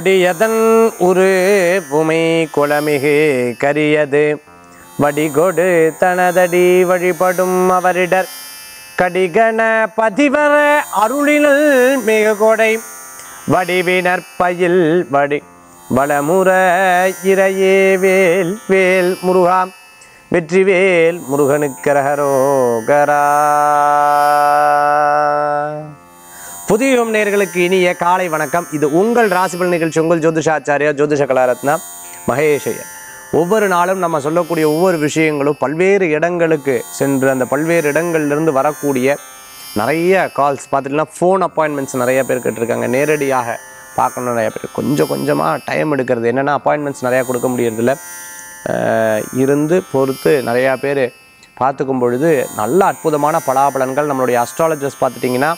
கொடியதன் உரு புமை குளமிகு கரியது வடிகொடு தனதடி வழிபடும் அவரிடர் கடிகண பதிவர அருளினல் மிக கொடை வடிவினர் பயில் வடி வளமுற இறையே வேல் வேல் முருகா வெற்றிவேல் முருகனுக்கரகரோகரா புதியம் நேர்களுக்கு இனிய காலை வணக்கம் இது உங்கள் ராசிபல் நிகழ்ச்சி உங்கள் ஜோதிஷாச்சாரியா ஜோதிஷ கலாரத்னா மகேஷையர் ஒவ்வொரு நாளும் நம்ம சொல்லக்கூடிய ஒவ்வொரு விஷயங்களும் பல்வேறு இடங்களுக்கு சென்று அந்த பல்வேறு இடங்கள்லேருந்து வரக்கூடிய நிறைய கால்ஸ் பார்த்துட்டுனா ஃபோன் அப்பாயின்மெண்ட்ஸ் நிறைய பேர் கேட்டிருக்காங்க நேரடியாக பார்க்கணும் நிறைய பேர் கொஞ்சம் கொஞ்சமாக டைம் எடுக்கிறது என்னென்னா அப்பாயின்மெண்ட்ஸ் நிறையா கொடுக்க முடியறதில்ல அஹ் இருந்து பொறுத்து நிறையா பேர் பார்த்துக்கும் பொழுது நல்ல அற்புதமான பலாபலன்கள் நம்மளுடைய அஸ்ட்ராலஜர்ஸ் பார்த்துட்டிங்கன்னா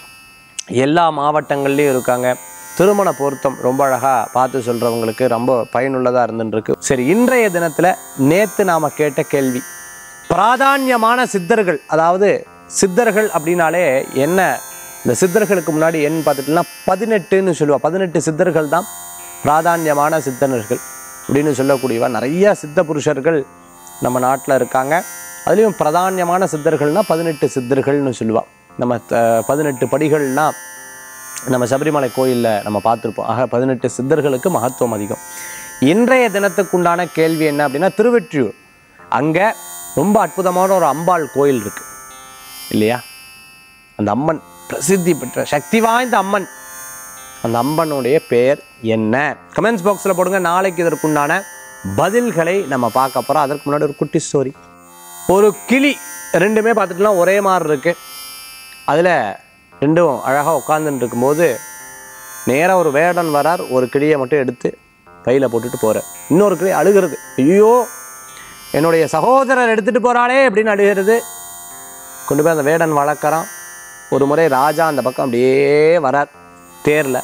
எல்லா மாவட்டங்கள்லேயும் இருக்காங்க திருமண பொருத்தம் ரொம்ப அழகாக பார்த்து சொல்கிறவங்களுக்கு ரொம்ப பயனுள்ளதாக இருந்துருக்கு சரி இன்றைய தினத்தில் நேற்று நாம் கேட்ட கேள்வி பிராதான்யமான சித்தர்கள் அதாவது சித்தர்கள் அப்படின்னாலே என்ன இந்த சித்தர்களுக்கு முன்னாடி என்ன பார்த்துட்டோம்னா பதினெட்டுன்னு சொல்லுவா பதினெட்டு சித்தர்கள் தான் பிராதான்யமான சித்தர்கள் அப்படின்னு சொல்லக்கூடியவா நிறைய சித்த புருஷர்கள் நம்ம நாட்டில் இருக்காங்க அதுலேயும் பிரதானியமான சித்தர்கள்னா பதினெட்டு சித்தர்கள்னு சொல்லுவா நம்ம த- பதினெட்டு படிகள்லாம் நம்ம சபரிமலை கோயிலில் நம்ம பார்த்துருப்போம் ஆக பதினெட்டு சித்தர்களுக்கு மகத்துவம் அதிகம் இன்றைய தினத்துக்குண்டான கேள்வி என்ன அப்படின்னா திருவெற்றியூர் அங்கே ரொம்ப அற்புதமான ஒரு அம்பாள் கோயில் இருக்கு இல்லையா அந்த அம்மன் பிரசித்தி பெற்ற சக்தி வாய்ந்த அம்மன் அந்த அம்மனுடைய பெயர் என்ன கமெண்ட்ஸ் பாக்ஸில் போடுங்க நாளைக்கு இதற்குண்டான பதில்களை நம்ம பார்க்க போகிறோம் அதற்கு முன்னாடி ஒரு குட்டி ஸ்டோரி ஒரு கிளி ரெண்டுமே பார்த்துட்டுலாம் ஒரே மாதிரி இருக்கு அதில் ரெண்டும் அழகாக உட்காந்துட்டு இருக்கும்போது நேராக ஒரு வேடன் வரார் ஒரு கிளியை மட்டும் எடுத்து கையில் போட்டுட்டு போகிறார் இன்னொரு கிளி அழுகிறது ஐயோ என்னுடைய சகோதரர் எடுத்துகிட்டு போகிறாளே அப்படின்னு அழுகிறது கொண்டு போய் அந்த வேடன் வளர்க்குறான் ஒரு முறை ராஜா அந்த பக்கம் அப்படியே வரார் தேரில்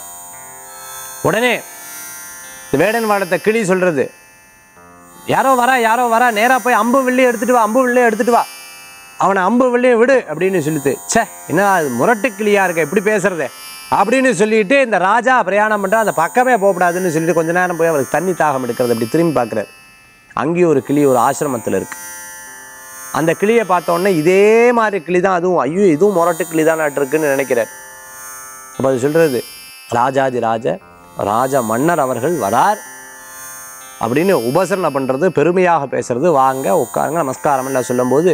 உடனே இந்த வேடன் வளர்த்த கிளி சொல்கிறது யாரோ வரா யாரோ வரா நேராக போய் அம்பு வில்லி எடுத்துட்டு வா அம்பு வில்லையும் எடுத்துட்டு வா அவனை அம்பு வில்லையும் விடு அப்படின்னு சொல்லிட்டு ச்சே என்ன அது முரட்டு கிளியா இருக்க இப்படி பேசுறதே அப்படின்னு சொல்லிட்டு இந்த ராஜா பிரயாணம் பண்ணுறா அந்த பக்கமே போகக்கூடாதுன்னு சொல்லிட்டு கொஞ்ச நேரம் போய் அவருக்கு தண்ணி தாகம் எடுக்கிறது அப்படி திரும்பி பார்க்குறாரு அங்கேயும் ஒரு கிளி ஒரு ஆசிரமத்தில் இருக்கு அந்த கிளியை பார்த்த உடனே இதே மாதிரி கிளி தான் அதுவும் ஐயோ இதுவும் முரட்டு கிளி தான் இருக்குன்னு நினைக்கிறார் அப்போ அது சொல்றது ராஜாதி ராஜ ராஜ மன்னர் அவர்கள் வரார் அப்படின்னு உபசரணை பண்ணுறது பெருமையாக பேசுறது வாங்க உட்காருங்க நமஸ்காரம் எல்லாம் சொல்லும்போது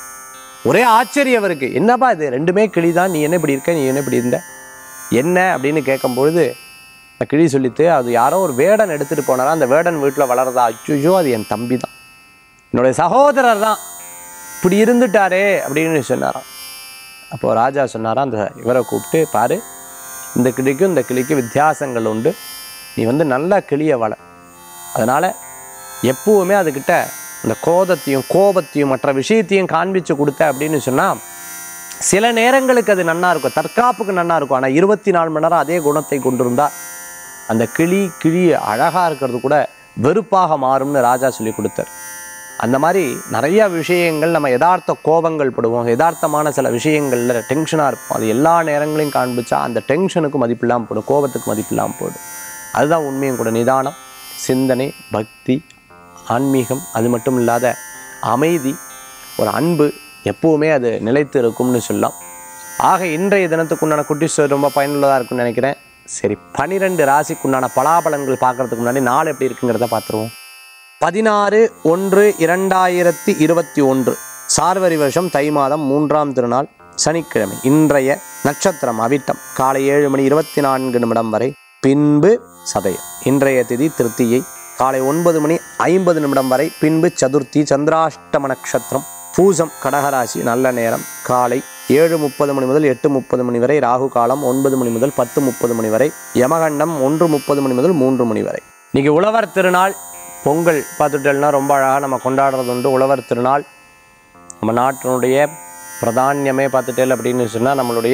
ஒரே ஆச்சரியம் அவருக்கு என்னப்பா இது ரெண்டுமே கிளி தான் நீ என்ன இப்படி இருக்க நீ என்ன இப்படி இருந்த என்ன அப்படின்னு கேட்கும்பொழுது அந்த கிளி சொல்லித்து அது யாரோ ஒரு வேடன் எடுத்துகிட்டு போனாரா அந்த வேடன் வீட்டில் வளர்றதா அச்சுஜோ அது என் தம்பி தான் என்னுடைய சகோதரர் தான் இப்படி இருந்துட்டாரே அப்படின்னு சொன்னாராம் அப்போ ராஜா சொன்னாராம் அந்த இவரை கூப்பிட்டு பாரு இந்த கிளிக்கும் இந்த கிளிக்கும் வித்தியாசங்கள் உண்டு நீ வந்து நல்ல கிளியை வள அதனால் எப்பவுமே அதுக்கிட்ட இந்த கோபத்தையும் கோபத்தையும் மற்ற விஷயத்தையும் காண்பிச்சு கொடுத்த அப்படின்னு சொன்னால் சில நேரங்களுக்கு அது நன்னா இருக்கும் தற்காப்புக்கு நன்னா இருக்கும் ஆனால் இருபத்தி நாலு மணி நேரம் அதே குணத்தை கொண்டிருந்தா அந்த கிளி கிளி அழகாக இருக்கிறது கூட வெறுப்பாக மாறும்னு ராஜா சொல்லி கொடுத்தார் அந்த மாதிரி நிறைய விஷயங்கள் நம்ம யதார்த்த கோபங்கள் படுவோம் யதார்த்தமான சில விஷயங்களில் டென்ஷனாக இருப்போம் அது எல்லா நேரங்களையும் காண்பிச்சா அந்த டென்ஷனுக்கு மதிப்பில்லாமல் போடும் கோபத்துக்கு மதிப்பில்லாமல் போயிடும் அதுதான் உண்மையும் கூட நிதானம் சிந்தனை பக்தி ஆன்மீகம் அது மட்டும் இல்லாத அமைதி ஒரு அன்பு எப்பவுமே அது நிலைத்து இருக்கும்னு சொல்லலாம் ஆக இன்றைய தினத்துக்குண்டான குட்டி ஸ்டோரி ரொம்ப பயனுள்ளதாக இருக்கும்னு நினைக்கிறேன் சரி பனிரெண்டு ராசிக்குண்டான பலாபலன்கள் பார்க்கறதுக்கு முன்னாடி நாள் எப்படி இருக்குங்கிறத பார்த்துருவோம் பதினாறு ஒன்று இரண்டாயிரத்தி இருபத்தி ஒன்று சார்வரி வருஷம் தை மாதம் மூன்றாம் திருநாள் சனிக்கிழமை இன்றைய நட்சத்திரம் அவிட்டம் காலை ஏழு மணி இருபத்தி நான்கு நிமிடம் வரை பின்பு சதயம் இன்றைய திதி திருத்தியை காலை ஒன்பது மணி ஐம்பது நிமிடம் வரை பின்பு சதுர்த்தி சந்திராஷ்டம நட்சத்திரம் பூசம் கடகராசி நல்ல நேரம் காலை ஏழு முப்பது மணி முதல் எட்டு முப்பது மணி வரை ராகு காலம் ஒன்பது மணி முதல் பத்து முப்பது மணி வரை யமகண்டம் ஒன்று முப்பது மணி முதல் மூன்று மணி வரை இன்னைக்கு உழவர் திருநாள் பொங்கல் பார்த்துட்டோம்னா ரொம்ப அழகாக நம்ம கொண்டாடுறது உண்டு உழவர் திருநாள் நம்ம நாட்டினுடைய பிரதானியமே பார்த்துட்டேல் அப்படின்னு சொன்னால் நம்மளுடைய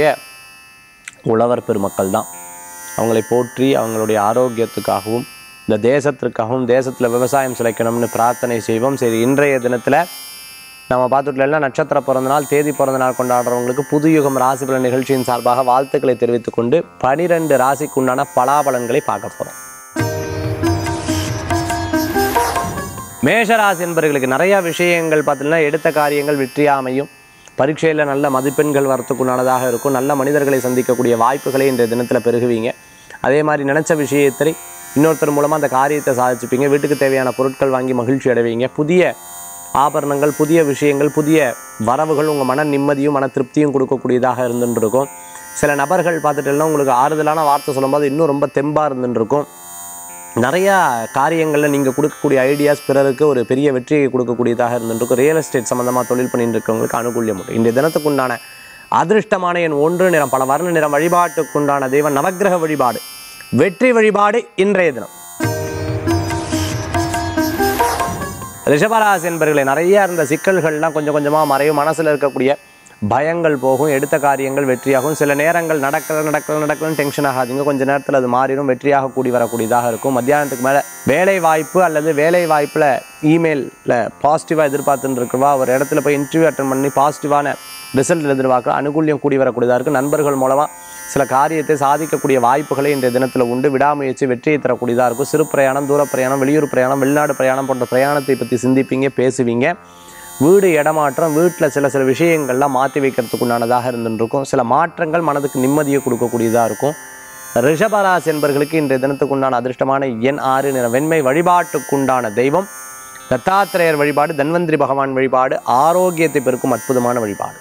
உழவர் பெருமக்கள் தான் அவங்களை போற்றி அவங்களுடைய ஆரோக்கியத்துக்காகவும் இந்த தேசத்திற்காகவும் தேசத்தில் விவசாயம் சிலைக்கணும்னு பிரார்த்தனை செய்வோம் சரி இன்றைய தினத்தில் நம்ம பார்த்துட்டுலாம் நட்சத்திர பிறந்த நாள் தேதி பிறந்த நாள் கொண்டாடுறவங்களுக்கு புதுயுகம் ராசி பலன் நிகழ்ச்சியின் சார்பாக வாழ்த்துக்களை தெரிவித்துக் கொண்டு பனிரெண்டு ராசிக்குண்டான பலாபலன்களை பார்க்க போகிறோம் மேஷராசி என்பவர்களுக்கு நிறைய விஷயங்கள் பார்த்தீங்கன்னா எடுத்த காரியங்கள் வெற்றியாமையும் பரீட்சையில் நல்ல மதிப்பெண்கள் வரத்துக்குண்டானதாக இருக்கும் நல்ல மனிதர்களை சந்திக்கக்கூடிய வாய்ப்புகளை இன்றைய தினத்தில் பெருகுவீங்க அதே மாதிரி நினச்ச விஷயத்தை இன்னொருத்தர் மூலமாக அந்த காரியத்தை சாதிச்சுப்பீங்க வீட்டுக்கு தேவையான பொருட்கள் வாங்கி மகிழ்ச்சி அடைவீங்க புதிய ஆபரணங்கள் புதிய விஷயங்கள் புதிய வரவுகள் உங்கள் மன நிம்மதியும் மன திருப்தியும் கொடுக்கக்கூடியதாக இருந்துட்டு இருக்கும் சில நபர்கள் பார்த்துட்டேன்னா உங்களுக்கு ஆறுதலான வார்த்தை சொல்லும்போது இன்னும் ரொம்ப தெம்பாக இருந்துட்டு இருக்கும் நிறையா காரியங்களில் நீங்கள் கொடுக்கக்கூடிய ஐடியாஸ் பிறருக்கு ஒரு பெரிய வெற்றியை கொடுக்கக்கூடியதாக இருந்துருக்கும் ரியல் எஸ்டேட் சம்மந்தமாக தொழில் பண்ணிட்டு இருக்கவங்களுக்கு அனுகூல்யம் உண்டு இன்றைய தினத்துக்குண்டான அதிர்ஷ்டமான என் ஒன்று நிறம் பல வர்ண நிறம் வழிபாட்டுக்குண்டான தெய்வம் நவக்கிரக வழிபாடு வெற்றி வழிபாடு இன்றைய தினம் ரிஷபராசி என்பர்களே நிறைய இருந்த சிக்கல்கள்லாம் கொஞ்சம் கொஞ்சமாக மறையும் மனசில் இருக்கக்கூடிய பயங்கள் போகும் எடுத்த காரியங்கள் வெற்றியாகும் சில நேரங்கள் நடக்கல நடக்கல நடக்கலன்னு டென்ஷன் ஆகாதீங்க கொஞ்ச நேரத்தில் அது மாறிடும் வெற்றியாக கூடி வரக்கூடியதாக இருக்கும் மத்தியானத்துக்கு மேலே வேலை வாய்ப்பு அல்லது வேலை வாய்ப்பில் இமெயிலில் பாசிட்டிவாக எதிர்பார்த்துட்டு இருக்கவா ஒரு இடத்துல போய் இன்டர்வியூ அட்டன் பண்ணி பாசிட்டிவான ரிசல்ட் எதிர்பார்க்க அனுகூல்யம் கூடி வரக்கூடியதாக இருக்குது நண்பர்கள் மூலமாக சில காரியத்தை சாதிக்கக்கூடிய வாய்ப்புகளை இன்றைய தினத்தில் உண்டு விடாமுயற்சி வெற்றியை தரக்கூடியதாக இருக்கும் சிறு பிரயாணம் தூர பிரயாணம் வெளியூர் பிரயாணம் வெளிநாடு பிரயாணம் போன்ற பிரயாணத்தை பற்றி சிந்திப்பீங்க பேசுவீங்க வீடு இடமாற்றம் வீட்டில் சில சில விஷயங்கள்லாம் மாற்றி வைக்கிறதுக்கு உண்டானதாக இருந்துருக்கும் சில மாற்றங்கள் மனதுக்கு நிம்மதியை கொடுக்கக்கூடியதாக இருக்கும் ரிஷபராசி என்பர்களுக்கு இன்றைய தினத்துக்கு உண்டான அதிர்ஷ்டமான எண் ஆறு நிற வெண்மை வழிபாட்டுக்குண்டான தெய்வம் தத்தாத்திரேயர் வழிபாடு தன்வந்திரி பகவான் வழிபாடு ஆரோக்கியத்தை பெருக்கும் அற்புதமான வழிபாடு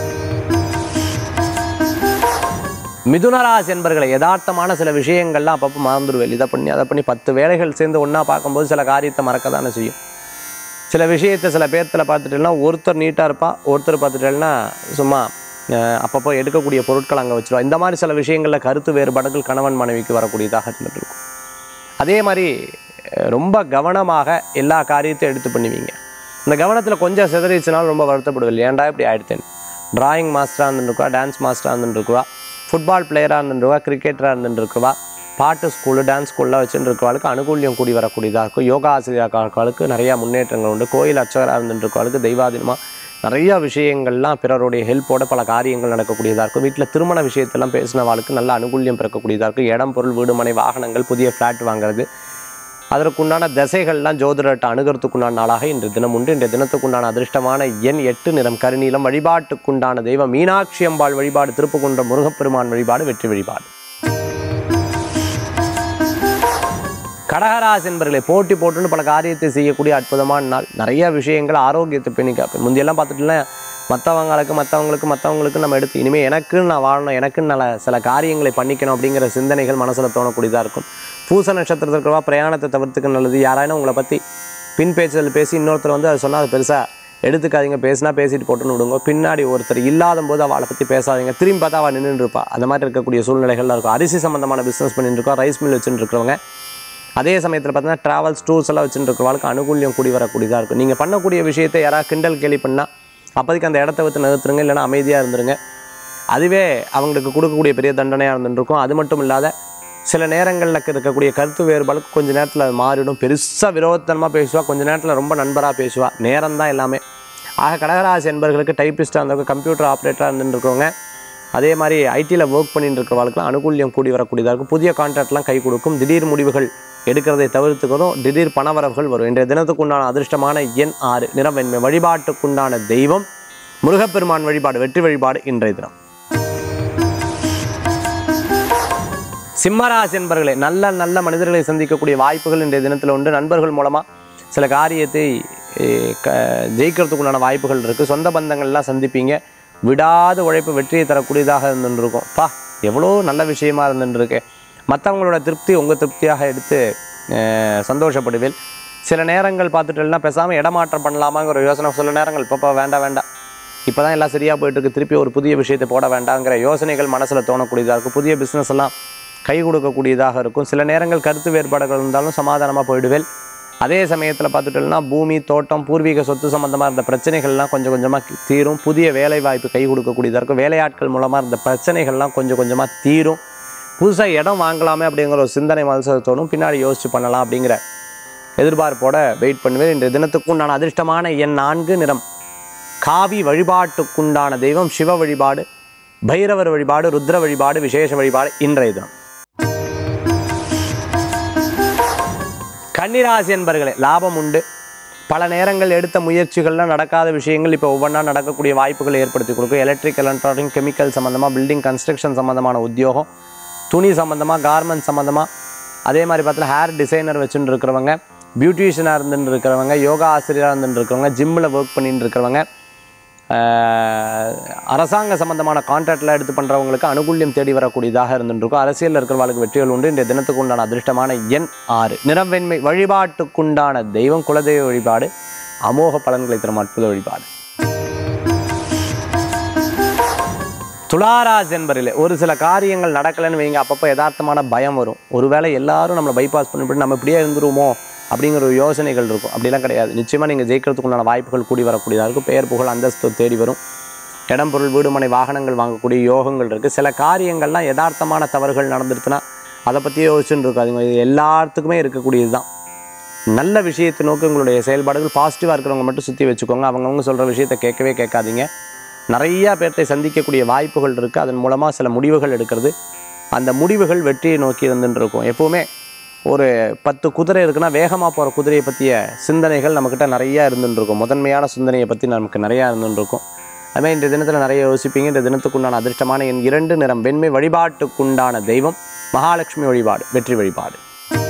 மிதுனராசி என்பர்களை யதார்த்தமான சில விஷயங்கள்லாம் அப்பப்போ மறந்துடுவேன் இதை பண்ணி அதை பண்ணி பத்து வேலைகள் சேர்ந்து ஒன்றா பார்க்கும்போது சில காரியத்தை மறக்க தானே செய்யும் சில விஷயத்தை சில பேர்த்தில் பார்த்துட்டேன்னா ஒருத்தர் நீட்டாக இருப்பா ஒருத்தர் பார்த்துட்டேன்னா சும்மா அஹ், அப்பப்போ எடுக்கக்கூடிய பொருட்கள் அங்கே வச்சிருவா இந்த மாதிரி சில விஷயங்களில் கருத்து வேறுபாடுகள் கணவன் மனைவிக்கு வரக்கூடியதாக இருந்துட்டு இருக்கும் அதே மாதிரி அஹ், ரொம்ப கவனமாக எல்லா காரியத்தையும் எடுத்து பண்ணுவீங்க இந்த கவனத்தில் கொஞ்சம் சிதறிச்சுனாலும் ரொம்ப வருத்தப்படுவில்லை ஏன்டா இப்படி ஆயிடுத்தேன் டிராயிங் மாஸ்டராக இருந்துருக்குவா டான்ஸ் மாஸ்டராக இருந்துருக்குவா ஃபுட்பால் பிளேயராக இருந்துருவா கிரிக்கெட்டராக இருந்துருக்குவா பாட்டு ஸ்கூலு டான்ஸ் ஸ்கூல்லாம் வச்சுட்டு இருக்கவாளுக்கு அனுகூல்யம் கூடி வரக்கூடியதாக இருக்கும் யோகா ஆசிரியர்களுக்கு நிறையா முன்னேற்றங்கள் உண்டு கோயில் அர்ச்சகராக இருந்துட்டு இருக்கவாளுக்கு தெய்வாதீனமாக நிறைய விஷயங்கள்லாம் பிறருடைய ஹெல்ப்போட பல காரியங்கள் நடக்கக்கூடியதாக இருக்கும் வீட்டில் திருமண விஷயத்தெல்லாம் பேசினவாளுக்கு நல்ல அனுகூல்யம் பிறக்கக்கூடியதாக இருக்கும் இடம் பொருள் வீடு மனை வாகனங்கள் புதிய ஃப்ளாட் வாங்குறது அதற்குண்டான தசைகள்லாம் ஜோதிடர்கிட்ட அணுகிறதுக்குண்டான நாளாக இன்று தினம் உண்டு இன்றைய தினத்துக்குண்டான அதிர்ஷ்டமான எண் எட்டு நிறம் கருநீலம் வழிபாட்டுக்குண்டான தெய்வம் மீனாட்சி அம்பாள் வழிபாடு திருப்புக்குன்றம் முருகப்பெருமான் வழிபாடு வெற்றி வழிபாடு கடகராசி என்பர்களை போட்டி போட்டுன்னு பல காரியத்தை செய்யக்கூடிய அற்புதமான நாள் நிறைய விஷயங்கள் ஆரோக்கியத்தை பேணி காப்பேன் முந்தியெல்லாம் பார்த்துட்டுனா மற்றவங்களுக்கு மற்றவங்களுக்கு மற்றவங்களுக்கு நம்ம எடுத்து இனிமேல் எனக்குன்னு நான் வாழணும் எனக்குன்னு நல்ல சில காரியங்களை பண்ணிக்கணும் அப்படிங்கிற சிந்தனைகள் மனசில் தோணக்கூடியதாக இருக்கும் பூச நட்சத்திரத்தில் இருக்கிறவா பிரயாணத்தை தவிர்த்துக்க நல்லது யாராயினும் உங்களை பற்றி பின் பேச்சுதல் பேசி இன்னொருத்தர் வந்து அதை சொன்னால் அது பெருசாக எடுத்துக்காதீங்க பேசினா பேசிட்டு போட்டுன்னு விடுங்க பின்னாடி ஒருத்தர் இல்லாத போது அவளை பற்றி பேசாதீங்க திரும்பி பார்த்தா அவள் நின்றுட்டு இருப்பா அந்த மாதிரி இருக்கக்கூடிய சூழ்நிலைகள்லாம் இருக்கும் அரிசி சம்மந்தமான பிஸ்னஸ் பண்ணிட்டு இருக்கோம் ரைஸ் மில் வச்சுட்டு இருக்கிறவங்க அதே சமயத்தில் பார்த்தீங்கன்னா ட்ராவல்ஸ் டூர்ஸ் எல்லாம் வச்சுட்டு இருக்கிறவங்களுக்கு அனுகூல்யம் கூடி வரக்கூடியதாக இருக்கும் நீங்கள் பண்ணக்கூடிய விஷயத்தை யாராவது கிண்டல் கேலி பண்ணால் அப்போதைக்கு அந்த இடத்த விட்டு நிறுத்துருங்க இல்லைன்னா அமைதியாக இருந்துருங்க அதுவே அவங்களுக்கு கொடுக்கக்கூடிய பெரிய தண்டனையாக இருந்துருக்கும் அது மட்டும் இல்லாத சில நேரங்களில் இருக்கக்கூடிய கருத்து வேறுபாடுக்கு கொஞ்ச நேரத்தில் அது மாறிடும் பெருசாக விரோதத்தனமாக பேசுவா கொஞ்ச நேரத்தில் ரொம்ப நண்பராக பேசுவா நேரம் தான் எல்லாமே ஆக கடகராசி என்பர்களுக்கு டைப்பிஸ்ட்டாக இருந்தவங்க கம்ப்யூட்டர் ஆப்ரேட்டராக இருந்துருக்கவங்க அதே மாதிரி ஐடியில் ஒர்க் பண்ணிட்டு இருக்கிறவங்களுக்குலாம் அனுகூல்யம் கூடி வரக்கூடியதாக இருக்கும் புதிய கான்ட்ராக்ட்லாம் கை கொடுக்கும் திடீர் முடிவுகள் எடுக்கிறதை தவிர்த்துக்கிறதும் திடீர் பணவரவுகள் வரும் இன்றைய தினத்துக்கு உண்டான அதிர்ஷ்டமான எண் ஆறு நிறவெண்மை வழிபாட்டுக்குண்டான தெய்வம் முருகப்பெருமான் வழிபாடு வெற்றி வழிபாடு இன்றைய தினம் சிம்மராசி என்பர்களே நல்ல நல்ல மனிதர்களை சந்திக்கக்கூடிய வாய்ப்புகள் இன்றைய தினத்தில் உண்டு நண்பர்கள் மூலமாக சில காரியத்தை eh, க ஜெயிக்கிறதுக்கு உண்டான வாய்ப்புகள் இருக்குது சொந்த பந்தங்கள்லாம் சந்திப்பீங்க விடாத உழைப்பு வெற்றியை தரக்கூடியதாக இருந்துருக்கும் பா எவ்வளோ நல்ல விஷயமா இருந்துருக்கு மற்றவங்களோட திருப்தி உங்கள் திருப்தியாக எடுத்து eh, சந்தோஷப்படுவேன் சில நேரங்கள் பார்த்துட்டேன்னா பேசாமல் இடமாற்றம் பண்ணலாமாங்கிற ஒரு யோசனை சில நேரங்கள் இப்போ வேண்டாம் வேண்டாம் இப்போ தான் எல்லாம் சரியாக போயிட்டு இருக்கு திருப்பி ஒரு புதிய விஷயத்தை போட வேண்டாங்கிற யோசனைகள் மனசில் தோணக்கூடியதாக இருக்கும் புதிய பிஸ்னஸ் எல்லாம் கை கொடுக்கக்கூடியதாக இருக்கும் சில நேரங்கள் கருத்து வேறுபாடுகள் இருந்தாலும் சமாதானமாக போயிடுவேன் அதே சமயத்தில் பார்த்துட்டோம்னா பூமி தோட்டம் பூர்வீக சொத்து சம்மந்தமாக இருந்த பிரச்சனைகள்லாம் கொஞ்சம் கொஞ்சமாக தீரும் புதிய வேலை வாய்ப்பு கை கொடுக்கக்கூடியதாக இருக்கும் வேலையாட்கள் மூலமாக இருந்த பிரச்சனைகள்லாம் கொஞ்சம் கொஞ்சமாக தீரும் புதுசாக இடம் வாங்கலாமே அப்படிங்கிற ஒரு சிந்தனை மனசில் தோணும் பின்னாடி யோசிச்சு பண்ணலாம் அப்படிங்கிற எதிர்பார்ப்போட வெயிட் பண்ணுவேன் இன்றைய தினத்துக்கும் நான் அதிர்ஷ்டமான எண் நான்கு நிறம் காவி வழிபாட்டுக்குண்டான தெய்வம் சிவ வழிபாடு பைரவர் வழிபாடு ருத்ர வழிபாடு விசேஷ வழிபாடு இன்றைய தினம் கன்னிராசி என்பர்களே லாபம் உண்டு பல நேரங்கள் எடுத்த முயற்சிகள்லாம் நடக்காத விஷயங்கள் இப்போ ஒவ்வொன்றா நடக்கக்கூடிய வாய்ப்புகளை ஏற்படுத்தி கொடுக்கும் எலக்ட்ரிக் எலக்ட்ரானிக் கெமிக்கல் சம்மந்தமாக பில்டிங் கன்ஸ்ட்ரக்ஷன் சம்மந்தமான உத்தியோகம் துணி சம்மந்தமாக கார்மெண்ட் சம்மந்தமாக அதே மாதிரி பார்த்தா ஹேர் டிசைனர் வச்சுட்டு இருக்கிறவங்க பியூட்டிஷியனாக இருந்துட்டு இருக்கிறவங்க யோகா ஆசிரியராக இருந்துட்டு இருக்கிறவங்க ஜிம்மில் ஒர்க் பண்ணிட்டு இருக்கிறவங்க ஆஹ், அரசாங்க சம்பந்தமான கான்ட்ராக்ட்லாம் எடுத்து பண்ணுறவங்களுக்கு அனுகூல்யம் தேடி வரக்கூடியதாக இருந்துருக்கும் அரசியலில் இருக்கிறவங்களுக்கு வெற்றிகள் உண்டு இன்றைய தினத்துக்கு உண்டான அதிர்ஷ்டமான எண் ஆறு நிறவெண்மை வழிபாட்டுக்குண்டான தெய்வம் குலதெய்வ வழிபாடு அமோக பலன்களை தரும் அற்புத வழிபாடு துளாராஜ் என்பரில் ஒரு சில காரியங்கள் நடக்கலைன்னு வைங்க அப்பப்போ யதார்த்தமான பயம் வரும் ஒருவேளை எல்லாரும் நம்மளை பைபாஸ் பண்ணிவிட்டு நம்ம இப்படியே இருந்துருவோமோ அப்படிங்கிற ஒரு யோசனைகள் இருக்கும் அப்படிலாம் கிடையாது நிச்சயமாக நீங்கள் ஜெயிக்கிறதுக்குண்டான வாய்ப்புகள் கூடி வரக்கூடியதாக இருக்கும் பெயர் புகழ் அந்தஸ்து தேடி வரும் இடம் பொருள் வீடு மனை வாகனங்கள் வாங்கக்கூடிய யோகங்கள் இருக்குது சில காரியங்கள்லாம் யதார்த்தமான தவறுகள் நடந்துருச்சுன்னா அதை பற்றியே யோசிச்சுட்டு இருக்காதுங்க இது எல்லாத்துக்குமே இருக்கக்கூடியது தான் நல்ல விஷயத்தை நோக்கி உங்களுடைய செயல்பாடுகள் பாசிட்டிவாக இருக்கிறவங்க மட்டும் சுற்றி வச்சுக்கோங்க அவங்கவுங்க சொல்கிற விஷயத்தை கேட்கவே கேட்காதீங்க நிறையா பேர்த்தை சந்திக்கக்கூடிய வாய்ப்புகள் இருக்குது அதன் மூலமாக சில முடிவுகள் எடுக்கிறது அந்த முடிவுகள் வெற்றியை நோக்கி இருந்துட்டு இருக்கும் எப்போவுமே ஒரு பத்து குதிரை இருக்குன்னா வேகமாக போகிற குதிரையை பற்றிய சிந்தனைகள் நம்மக்கிட்ட நிறையா இருந்துட்டு இருக்கும் முதன்மையான சிந்தனையை பற்றி நமக்கு நிறையா இருந்துட்டு இருக்கும் அதுமாதிரி இந்த தினத்தில் நிறைய யோசிப்பீங்க இந்த தினத்துக்குண்டான அதிர்ஷ்டமான என் இரண்டு நிறம் வெண்மை வழிபாட்டுக்குண்டான தெய்வம் மகாலட்சுமி வழிபாடு வெற்றி வழிபாடு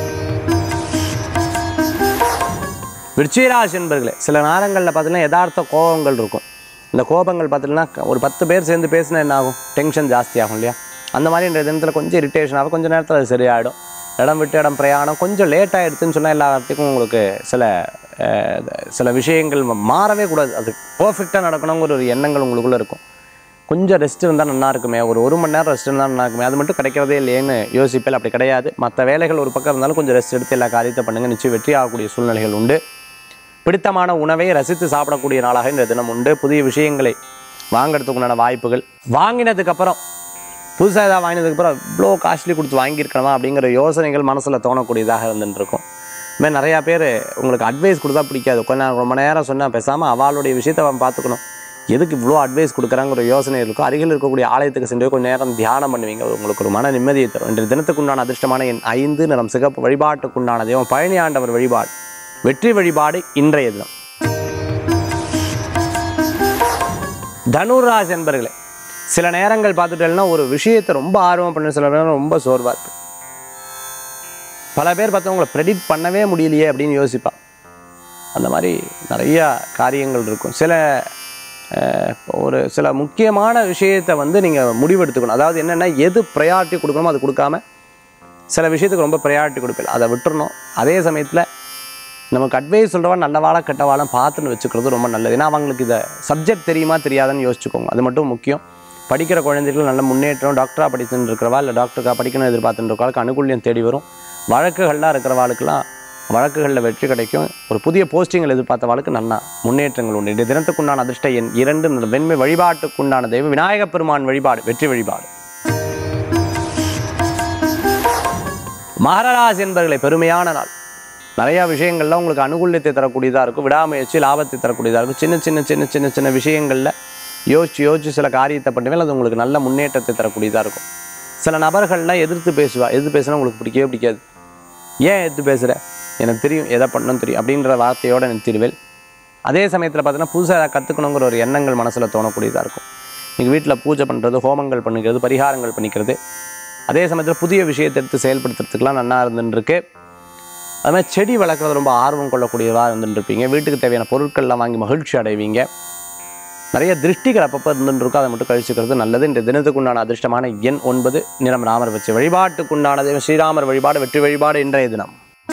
விருச்சிகராசி என்பர்களே சில நேரங்களில் பார்த்தீங்கன்னா யதார்த்த கோபங்கள் இருக்கும் இந்த கோபங்கள் பார்த்தீங்கன்னா ஒரு பத்து பேர் சேர்ந்து பேசினா என்ன ஆகும் டென்ஷன் ஜாஸ்தி ஆகும் இல்லையா அந்த மாதிரி இந்த தினத்தில் கொஞ்சம் இரிட்டேஷன் ஆகும் கொஞ்சம் நேரத்தில் அது சரியாயிடும் இடம் விட்டு இடம் பிரயாணம் கொஞ்சம் லேட் ஆகிடுச்சுன்னு சொன்னால் எல்லா இடத்துக்கும் உங்களுக்கு சில அஹ், சில விஷயங்கள் மாறவே கூடாது அது பர்ஃபெக்டாக நடக்கணுங்கிற ஒரு எண்ணங்கள் உங்களுக்குள்ளே இருக்கும் கொஞ்சம் ரெஸ்ட் இருந்தால் நல்லா இருக்குமே ஒரு ஒரு மணி நேரம் ரெஸ்ட் இருந்தால் நல்லா இருக்குமே அது மட்டும் கிடைக்கிறதே இல்லையேன்னு யோசிப்பேன் அப்படி கிடையாது மற்ற வேலைகள் ஒரு பக்கம் இருந்தாலும் கொஞ்சம் ரெஸ்ட் எடுத்து எல்லா காரியத்தை பண்ணுங்கள் நிச்சயம் வெற்றி ஆகக்கூடிய சூழ்நிலைகள் உண்டு பிடித்தமான உணவை ரசித்து சாப்பிடக்கூடிய நாளாக இந்த தினம் உண்டு புதிய விஷயங்களை வாங்குறதுக்கு உண்டான வாய்ப்புகள் வாங்கினதுக்கப்புறம் புதுசாக ஏதாவது வாங்கினதுக்கப்புறம் இவ்வளோ காஸ்ட்லி கொடுத்து வாங்கியிருக்கணுமா அப்படிங்கிற யோசனைகள் மனசில் தோணக்கூடியதாக இருந்துட்டு இருக்கும் இதுமாதிரி நிறையா பேர் உங்களுக்கு அட்வைஸ் கொடுத்தா பிடிக்காது கொஞ்ச நேரம் ரொம்ப நேரம் சொன்னால் பேசாமல் அவளுடைய விஷயத்தை அவன் பார்த்துக்கணும் எதுக்கு இவ்வளோ அட்வைஸ் கொடுக்குறாங்கிற யோசனை இருக்கும் அருகில் இருக்கக்கூடிய ஆலயத்துக்கு சென்று கொஞ்சம் நேரம் தியானம் பண்ணுவீங்க அது உங்களுக்கு ஒரு மன நிம்மதியை தரும் இன்றைய தினத்துக்குண்டான அதிர்ஷ்டமான என் ஐந்து நிறம் சிகப்பு வழிபாட்டுக்குண்டான தெய்வம் பழனி ஆண்டவர் வழிபாடு வெற்றி வழிபாடு இன்றைய தினம் தனுராஜ் என்பர்களே சில நேரங்கள் பார்த்துட்டேன்னா ஒரு விஷயத்தை ரொம்ப ஆர்வம் பண்ண சில நேரம் ரொம்ப சோர்வாக இருக்கு பல பேர் பார்த்தவங்களை ப்ரெடிக்ட் பண்ணவே முடியலையே அப்படின்னு யோசிப்பா அந்த மாதிரி நிறையா காரியங்கள் இருக்கும் சில அஹ், ஒரு சில முக்கியமான விஷயத்தை வந்து நீங்கள் முடிவெடுத்துக்கணும் அதாவது என்னென்னா எது ப்ரையாரிட்டி கொடுக்கணுமோ அது கொடுக்காம சில விஷயத்துக்கு ரொம்ப ப்ரையாரிட்டி கொடுப்பேன் அதை விட்டுறணும் அதே சமயத்தில் நமக்கு அட்வைஸ் சொல்கிறவா நல்லவாளா கெட்டவாளாம் பார்த்துன்னு வச்சுக்கிறது ரொம்ப நல்லது ஏன்னா அவங்களுக்கு இதை சப்ஜெக்ட் தெரியுமா தெரியாதுன்னு யோசிச்சுக்கோங்க அது மட்டும் முக்கியம் படிக்கிற குழந்தைகள் நல்ல முன்னேற்றம் டாக்டராக படிச்சுட்டு இருக்கிறவா இல்லை டாக்டருக்காக படிக்கணும் எதிர்பார்த்துட்டு இருக்கவாளுக்கு அனுகூல்யம் தேடி வரும் வழக்குகள்லாம் இருக்கிறவாளுக்கெல்லாம் வழக்குகளில் வெற்றி கிடைக்கும் ஒரு புதிய போஸ்டிங்கள் எதிர்பார்த்தவாளுக்கு நல்ல முன்னேற்றங்கள் உண்டு இந்த தினத்துக்குண்டான அதிர்ஷ்ட எண் இரண்டு இந்த வெண்மை வழிபாட்டுக்குண்டான தெய்வம் விநாயகப் பெருமான் வழிபாடு வெற்றி வழிபாடு மகராஜ் என்பர்களை பெருமையான நாள் நிறையா விஷயங்கள்ல உங்களுக்கு அனுகூல்யத்தை தரக்கூடியதாக இருக்கும் விடாமுயற்சி லாபத்தை தரக்கூடியதாக இருக்கும் சின்ன சின்ன சின்ன சின்ன சின்ன விஷயங்களில் யோசிச்சு யோசிச்சு சில காரியத்தை பண்ணுவேன் அது உங்களுக்கு நல்ல முன்னேற்றத்தை தரக்கூடியதாக இருக்கும் சில நபர்கள்லாம் எதிர்த்து பேசுவா எதிர்த்து பேசினா உங்களுக்கு பிடிக்கவே பிடிக்காது ஏன் எதிர்த்து பேசுகிற எனக்கு தெரியும் எதை பண்ணணும் தெரியும் அப்படின்ற வார்த்தையோட நிறுத்திடுவேன் அதே சமயத்தில் பார்த்தீங்கன்னா புதுசாக ஏதாவது கற்றுக்கணுங்கிற ஒரு எண்ணங்கள் மனசில் தோணக்கூடியதாக இருக்கும் நீங்கள் வீட்டில் பூஜை பண்ணுறது ஹோமங்கள் பண்ணிக்கிறது பரிகாரங்கள் பண்ணிக்கிறது அதே சமயத்தில் புதிய விஷயத்தை எடுத்து செயல்படுத்துறதுக்கெலாம் நல்லா இருந்துருக்கு அது மாதிரி செடி வளர்க்குறது ரொம்ப ஆர்வம் கொள்ளக்கூடியதாக இருந்துட்டு இருப்பீங்க வீட்டுக்கு தேவையான பொருட்கள்லாம் வாங்கி மகிழ்ச்சி அடைவீங்க நிறைய திருஷ்டிகள் அப்பப்போ இருந்துட்டு இருக்கும் அதை மட்டும் கழிச்சுக்கிறது நல்லது இந்த தினத்துக்குண்டான அதிர்ஷ்டமான எண் ஒன்பது நிறம் ராமர் வச்சு வழிபாட்டுக்குண்டான தெய்வம் ஸ்ரீராமர் வழிபாடு வெற்றி வழிபாடு இன்றைய தினம்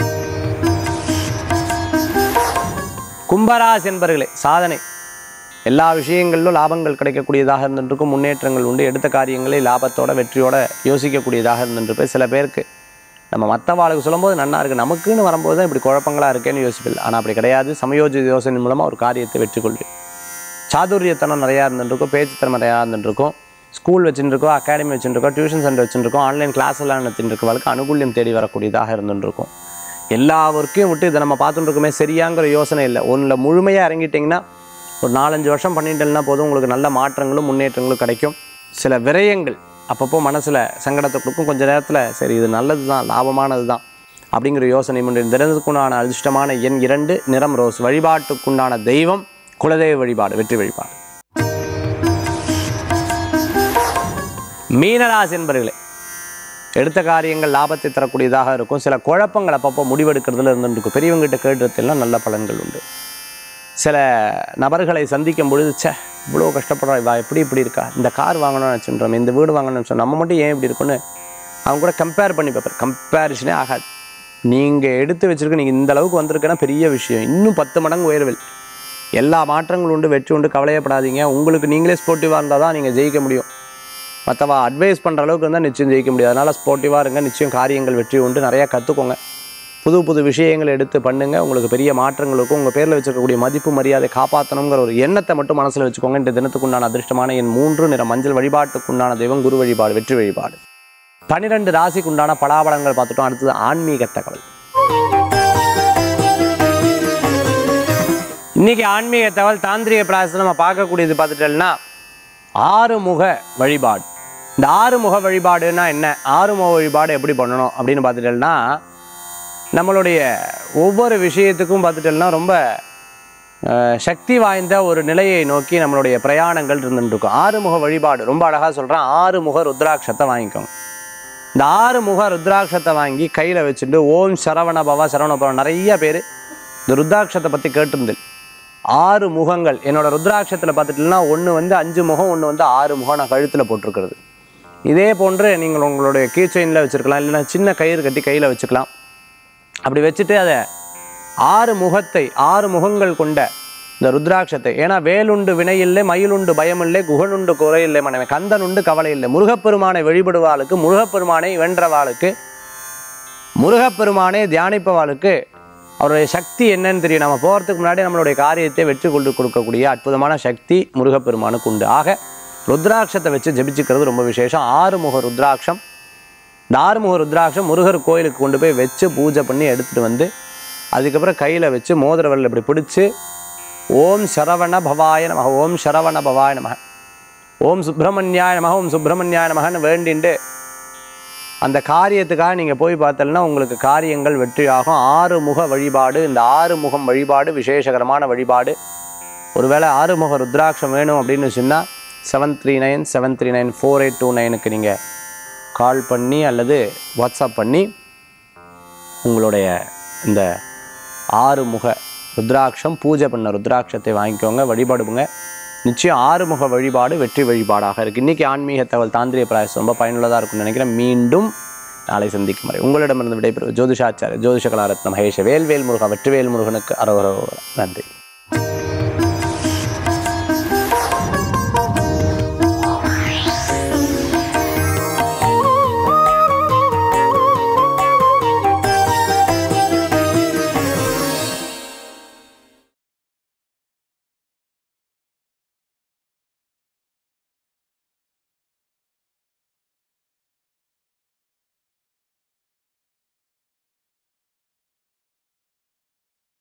கும்பராசி என்பர்களே சாதனை எல்லா விஷயங்களிலும் லாபங்கள் கிடைக்கக்கூடியதாக இருந்துருக்கும் முன்னேற்றங்கள் உண்டு எடுத்த காரியங்களை லாபத்தோட வெற்றியோட யோசிக்கக்கூடியதாக இருந்துருப்பேன் சில பேருக்கு நம்ம மற்றவாளுக்கு சொல்லும்போது நல்லா இருக்குது நமக்குன்னு வரும்போது தான் இப்படி குழப்பங்களா இருக்கேன்னு யோசிப்பில் ஆனால் அப்படி கிடையாது சமயோஜித யோசனை மூலமாக ஒரு காரியத்தை வெற்றி கொள்வேன் சாதுரியத்தனம் நிறையா இருந்துருக்கும் பேச்சுத்தனம் நிறையா இருந்துருக்கும் ஸ்கூல் வச்சுருக்கோம் அகாடமி வச்சுருக்கோம் டியூஷன் சென்டர் வச்சுருக்கோம் ஆன்லைன் கிளாஸ் எல்லாம் நடத்திட்டு அனுகூல்யம் தேடி வரக்கூடியதாக இருந்துருக்கும் எல்லா ஒர்க்கையும் விட்டு இதை நம்ம பார்த்துட்டு இருக்கோமே சரியாங்கிற யோசனை இல்லை ஒன்றில் முழுமையாக இறங்கிட்டிங்கன்னா ஒரு நாலஞ்சு வருஷம் பண்ணிட்டேன்னா போதும் உங்களுக்கு நல்ல மாற்றங்களும் முன்னேற்றங்களும் கிடைக்கும் சில விரயங்கள் அப்பப்போ மனசில் சங்கடத்தை கொடுக்கும் கொஞ்ச நேரத்தில் சரி இது நல்லது தான் லாபமானது தான் அப்படிங்கிற யோசனை முன்று இந்த தினத்துக்குண்டான அதிர்ஷ்டமான எண் இரண்டு நிறம் ரோஸ் வழிபாட்டுக்குண்டான தெய்வம் குலதெய்வ வழிபாடு வெற்றி வழிபாடு மீனராசி என்பர்களே எடுத்த காரியங்கள் லாபத்தை தரக்கூடியதாக இருக்கும் சில குழப்பங்கள் அப்பப்போ முடிவெடுக்கிறதுல இருந்துருக்கும் பெரியவங்ககிட்ட கேட்டுறதுலாம் நல்ல பலன்கள் உண்டு சில நபர்களை சந்திக்கும் பொழுது ச்சே இவ்வளோ கஷ்டப்படுறா இவா எப்படி இப்படி இருக்கா இந்த கார் வாங்கணும்னு நினச்சின்றோம் இந்த வீடு வாங்கணும்னு நினச்சோம் நம்ம மட்டும் ஏன் இப்படி இருக்குன்னு அவங்க கூட கம்பேர் பண்ணி பார்ப்பார் கம்பேரிஷனே ஆகாது நீங்கள் எடுத்து வச்சிருக்க நீங்கள் இந்த அளவுக்கு வந்திருக்கேன்னா பெரிய விஷயம் இன்னும் பத்து மடங்கு உயர்வில் எல்லா மாற்றங்களும் உண்டு வெற்றி உண்டு கவலையப்படாதீங்க உங்களுக்கு நீங்களே ஸ்போர்ட்டிவாக இருந்தால் தான் நீங்கள் ஜெயிக்க முடியும் மற்றவா அட்வைஸ் பண்ணுற அளவுக்கு இருந்தால் நிச்சயம் ஜெயிக்க முடியாது அதனால் ஸ்போர்ட்டிவாக இருங்க நிச்சயம் காரியங்கள் வெற்றி உண்டு நிறையா கற்றுக்கோங்க புது புது விஷயங்கள் எடுத்து பண்ணுங்க உங்களுக்கு பெரிய மாற்றங்கள் இருக்கும் உங்கள் பேரில் வச்சிருக்கக்கூடிய மதிப்பு மரியாதை காப்பாற்றணுங்கிற ஒரு எண்ணத்தை மட்டும் மனசில் வச்சுக்கோங்க இந்த தினத்துக்குண்டான அதிர்ஷ்டமான என் மூன்று நிற மஞ்சள் வழிபாட்டுக்குண்டான தெய்வம் குரு வழிபாடு வெற்றி வழிபாடு பன்னிரெண்டு ராசிக்குண்டான பலாபலங்கள் பார்த்துட்டோம் அடுத்தது ஆன்மீக தகவல் இன்னைக்கு ஆன்மீக தகவல் தாந்திரிக பிராசத்தை நம்ம பார்க்கக்கூடியது பார்த்துட்டோம்னா ஆறுமுக வழிபாடு இந்த ஆறுமுக வழிபாடுன்னா என்ன ஆறுமுக வழிபாடு எப்படி பண்ணணும் அப்படின்னு பார்த்துட்டோம்னா நம்மளுடைய ஒவ்வொரு விஷயத்துக்கும் பார்த்துட்டோம்னா ரொம்ப அஹ், சக்தி வாய்ந்த ஒரு நிலையை நோக்கி நம்மளுடைய பிரயாணங்கள் இருந்துட்டு இருக்கும் ஆறுமுக வழிபாடு ரொம்ப அழகாக சொல்கிறேன் ஆறுமுக ருத்ராட்சத்தை வாங்கிக்கோங்க இந்த ஆறுமுக ருத்ராட்சத்தை வாங்கி கையில் வச்சுட்டு ஓம் சரவண பவ சரவண பவ நிறைய பேர் இந்த ருத்ராட்சத்தை பற்றி கேட்டிருந்தேன் ஆறு முகங்கள் என்னோட ருத்ராட்சத்தில் பார்த்துட்டீங்கன்னா ஒன்று வந்து அஞ்சு முகம் ஒன்று வந்து ஆறு முகம் நான் கழுத்தில் போட்டிருக்கிறது இதே போன்று நீங்கள் உங்களுடைய கீ செயினில் வச்சுருக்கலாம் இல்லைன்னா சின்ன கயிறு கட்டி கையில் வச்சுக்கலாம் அப்படி வச்சுட்டு அதை ஆறு முகத்தை ஆறு முகங்கள் கொண்ட இந்த ருத்ராட்சத்தை ஏன்னா வேலுண்டு வினையில்லை மயிலுண்டு பயமில்லை குகனுண்டு குறையில்லை மனைவி கந்தனுண்டு கவலை இல்லை முருகப்பெருமானை வழிபடுவாளுக்கு முருகப்பெருமானை வென்றவாளுக்கு முருகப்பெருமானை தியானிப்பவாளுக்கு அவருடைய சக்தி என்னன்னு தெரியும் நம்ம போகிறதுக்கு முன்னாடி நம்மளுடைய காரியத்தை வெற்றி கொண்டு கொடுக்கக்கூடிய அற்புதமான சக்தி முருகப்பெருமானுக்கு உண்டு ஆக ருத்ராட்சத்தை வச்சு ஜெபிச்சுக்கிறது ரொம்ப விசேஷம் ஆறுமுக ருத்ராட்சம் இந்த ஆறுமுக ருத்ராட்சம் முருகர் கோயிலுக்கு கொண்டு போய் வச்சு பூஜை பண்ணி எடுத்துகிட்டு வந்து அதுக்கப்புறம் கையில் வச்சு மோதிர விரல் இப்படி பிடிச்சி ஓம் சரவண பவாய நமக ஓம் சரவண பவாய நமக ஓம் சுப்பிரமணியாய நமக ஓம் சுப்பிரமணியாய நமகன்னு வேண்டிண்டு அந்த காரியத்துக்காக நீங்கள் போய் பார்த்தீங்கன்னா உங்களுக்கு காரியங்கள் வெற்றியாகும் ஆறு முக வழிபாடு இந்த ஆறு முகம் வழிபாடு விசேஷகரமான வழிபாடு ஒருவேளை ஆறுமுக ருத்ராட்சம் வேணும் அப்படின்னு சொன்னால் seven three nine seven three nine four eight two நைனுக்கு நீங்கள் கால் பண்ணி அல்லது வாட்ஸ்அப் பண்ணி உங்களுடைய இந்த ஆறுமுக ருத்ராட்சம் பூஜை பண்ண ருத்ராட்சத்தை வாங்கிக்கோங்க வழிபாடுங்க நிச்சயம் ஆறுமுக வழிபாடு வெற்றி வழிபாடாக இருக்குது இன்றைக்கி ஆன்மீக தகவல் தாந்திரிய பிராயசம் ரொம்ப பயனுள்ளதாக இருக்கும்னு நினைக்கிறேன் மீண்டும் நாளை சந்திக்கும் வரை உங்களிடமிருந்து விடைபெறுவது ஜோதிஷாச்சாரிய ஜோதிஷ கலாரத்ன மகேஷ வேல்வேல் முருகா வெற்றிவேல் முருகனுக்கு அரோகர நன்றி